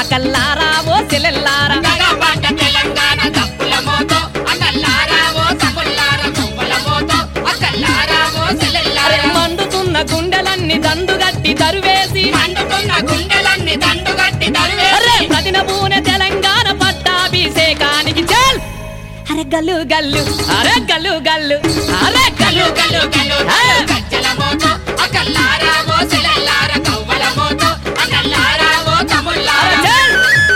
అకల్లారా ఓ సెలెల్లారా గగపడ్డ తెలంగాణ తప్పుల మోతో అన్నల్లారా ఓ తమ్ముళ్ళారా తప్పుల మోతో అక్కల్లారా ఓ అరే చెల్లెల్లారా మండుతున్న గుండెలన్నీ దండుగట్టి తరువేసి మండుతున్న గుండెలన్నీ దండుగట్టి అరే తరివేసి ప్రతిన పూనె తెలంగాణ పట్టాభిషేకానికి చల్ అరే గల్లు గల్లు అరే గల్లు గల్లు అరే గల్లు గల్లు గల్లు గల్లు ఆ! గల్లు గజ్జల మోతో అక్కల్లారా ఓ చెల్లెల్లారా కవ్వల మోతో అన్నల్లారా ఓ అరే తమ్ముళ్ళారా చల్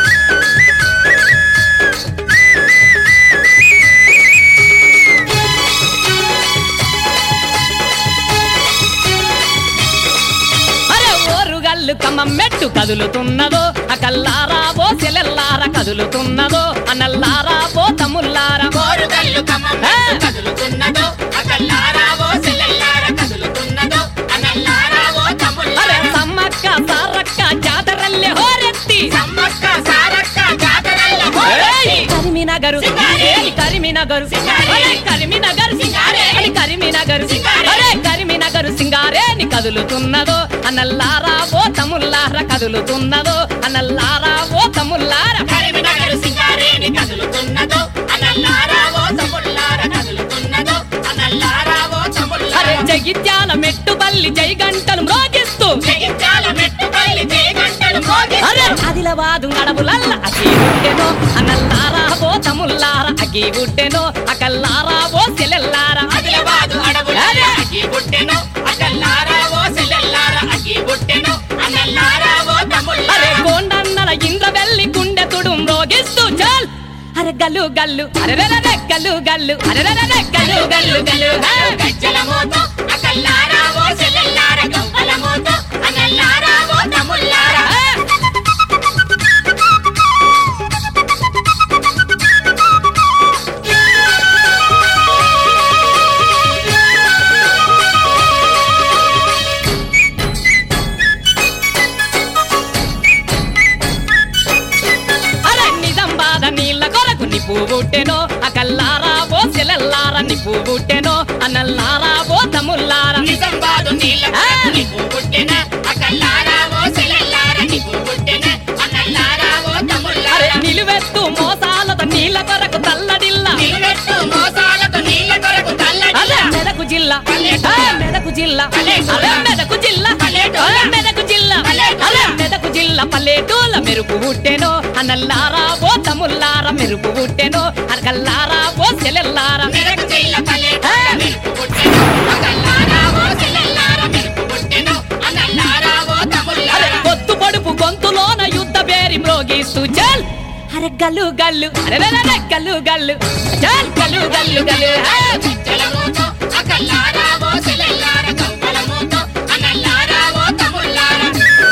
అరే ఓరుగల్లు కమ్మం మెట్టు కదులుతున్నదో అకల్లారా ఓ సెలెల్లారా కదులుతున్నదో అన్నల్లారా ఓ తమ్ముల్లారా కోరుగల్లు కమ్మం ఆ! కదులుతున్నదో అక్కల్లారా ఓ చెల్లెల్లారా కదులుతున్నదో అన్నల్లారా ఓ అరే తమ్ముళ్ళారా సమ్మక్క సారక్క జాతరల్లే హోరెత్తి సమ్మక్క సారక్క జాతరల్ల ఏయ్! పోరెత్తి. కరిమినగరు సింగారే! ఏయ్ కరిమినగరు సింగారే! అరే కరిమినగరు సింగారే! అని కరిమినగరు సింగారే! అరే కరిమినగరు సింగారేని కదులుతున్నదో అన్నల్లారా ఓ తమ్ముల్లారా కదులుతున్నదో అన్నల్లారా ఓ తమ్ముల్లారా కరీంనగర్ సింగారేని కదులుతున్నదో అన్నల్లారా ఓ తమ్ముళ్ళారా కదులుతున్నదో అన్నల్లారా ఓ అరే తమ్ముళ్ళారా జగిత్యాల మెట్టు బల్లి జై గంటలు మ్రోగిస్తూ జగిత్యాల మెట్టుపల్లి జయగంటలు అరే మోగిస్తూ ఆదిలబాదు అడవులల్ల అగ్గి గుట్టెనో అన్నల్లారా ఓ తమ్ముల్లారా అగ్గి గుట్టెనో అకల్లారా ఓ సెలెల్లారా ఆదిలాబాదు అడవుల అగ్గి బుట్టెను అక్కల్లారా ఓ సెల్లెల్లారా అగ్గి బుట్టెను అన్నల్లారా ఓ అరే తమ్ముళ్ళారా గోండన్నల ఇంద్ర వెళ్ళి గుండె తుడు మ్రోగిస్తూ చాల్ అరే గల్లు గల్లు అరే రే రే రే గల్లు గల్లు అరే రే రే రే గల్లు గల్లు గల్లు హే! గజ్జల మోతో అక్కల్లారా ఓ సెల్లెల్లారా గవ్వల మోతో అన్నల్లారా ఓ తమ్ముళ్ళారా హే! అరే నిజం బాధ నీళ్ళ కొరకు నిప్పు బుట్టెనో అకల్లారా ఓ సెలెల్లారా నిప్పు బుట్టెనో అన్నల్లారా ఓ తమ్ముల్లారా నిజం బాదు నీళ్ళ కొరకు నీకు పుట్టిన అక్కల్లారా ఓ సెల్లెల్లారా నీకు పుట్టిన అన్నల్లారా ఓ అరే తమ్ముళ్ళారా నిలువెత్తు మోసాలత నీళ్ళ కొరకు తల్లడిల్ల నిలబెట్టు మోసాలతో నీళ్ళ కొరకు అరే తల్లడిల్ల మెదకు జిల్లా పల్లెటూరు. అరే మెదకు జిల్లా పల్లెటూరు. అరే మెదకు జిల్లా పల్లెటూరు. అరే మెదకు జిల్లా పల్లెటూరు. అరే మెదకు జిల్లా పల్లెటూల మెరుపు పుట్టెనో అన్నల్లారా ఓ తమ్ముల్లారా మెరుపు పుట్టెనో అరకల్లారా ఓ సెలెల్లారా మెరకు చెయ్యిల పల్లెటూరు ఆ. మెరుపు పుట్టెను అక్కల్లారా ఓ సెల్లెల్లారా మెరుపు పుట్టెను అన్నల్లారా ఓ అరే తమ్ముళ్ళారా పొత్తు పొడుపు గొంతులోన యుద్ధ బేరి మ్రోగిస్తూ చల్ అరే గల్లు గల్లు అరే రే రే రే గల్లు గల్లు చల్ గల్లు గల్లు గల్లు హే! గజ్జల మోతో అక్కల్లారా ఓ సెల్లెల్లారా గవ్వల మోతో అన్నల్లారా ఓ తమ్ముళ్ళారా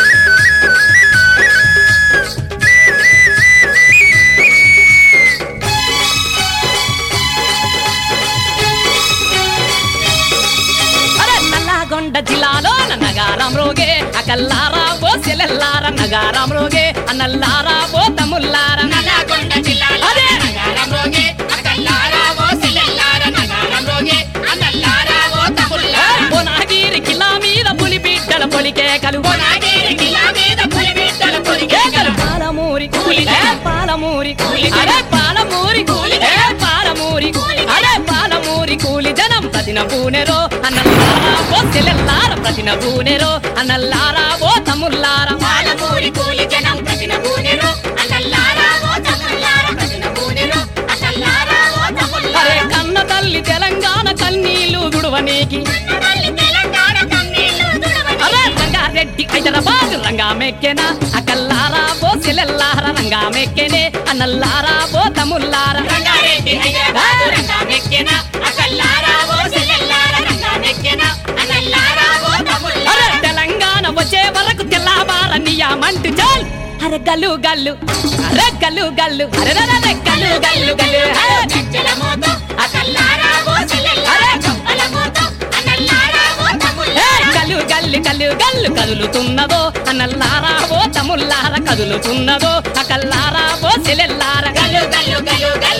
అరే నల్లగొండ జిల్లాలో నగారం రోగే అకల్లారా ఓ సెలెల్లారా నగారం రోగే అన్నల్లారా ఓ తమ్ముల్లారా నల్లగొండ జిల్లాలో అదే. నగారం రోగే అక్కల్లారా ఓ సెల్లెల్లారా నగారం రోగే అన్నల్లారా ఓ తమ్ముళ్ళారా బొనాగిరి కిలా మీద పులి బిడ్డల పొలికేకలు కొనాగిరి కిలా మీద పులి బిడ్డల కేకలు పొలికేకలు పాలమూరి కూలి ఏ జనం. పాలమూరి కూలి అరే జనం. పాలమూరి కూలి ఏ జనం. పాలమూరి కూలి అరే పాలమూరి కూలి జనం ప్రతిన పూనెరో అన్నల్లారా ఓ సెలెల్లార ప్రతిన పూనెరో అన్నల్లారా ఓ తమ్ముల్లారా పాలమూరి కూలి జనం ప్రతిన బూనెరు అన్నల్లారా ఓ తమ్ముళ్ళారా ప్రతిన బూనెరు అన్నల్లారా ఓ అరే తమ్ముళ్ళారా కన్న తల్లి తెలంగాణ కన్నీళ్లు గుడువనీకి తల్లి తెలంగాణ కన్నీళ్లు తుడవని అరే రంగారెడ్డి హైదరాబాద్ రంగా మెక్కెన అకల్లారా ఓ సెలెల్లార రంగా మెక్కెనే అన్నల్లారా ఓ తమ్ముల్లారా రంగారెడ్డి హైదరాబాద్ రంగా మెక్కెన అక్కల్లారా ఓ సెల్లెల్లారా రంగా మెక్కెన అన్నల్లారా ఓ తమ్ముళ్ళారా అరే తెలంగాణ వచ్చే వరకు తెల్లవార నియమంటు చాల్ అరే గల్లు గల్లు అరే గల్లు గల్లు అరే రే రే రే గల్లు గల్లు గల్లు హే! గజ్జల మోతో అక్కల్లారా ఓ సెల్లెల్లారా కవ్వల మోతో అన్నల్లారా ఓ ఏ తమ్ముళ్ళారా గల్లు గల్లు గల్లు గల్లు కదులుతున్నదో అన్నల్లారా ఓ తమ్ముల్లారా కదులుతున్నదో అకల్లారా ఓ సెలెల్లారా గల్లు గల్లు గల్లు గల్లు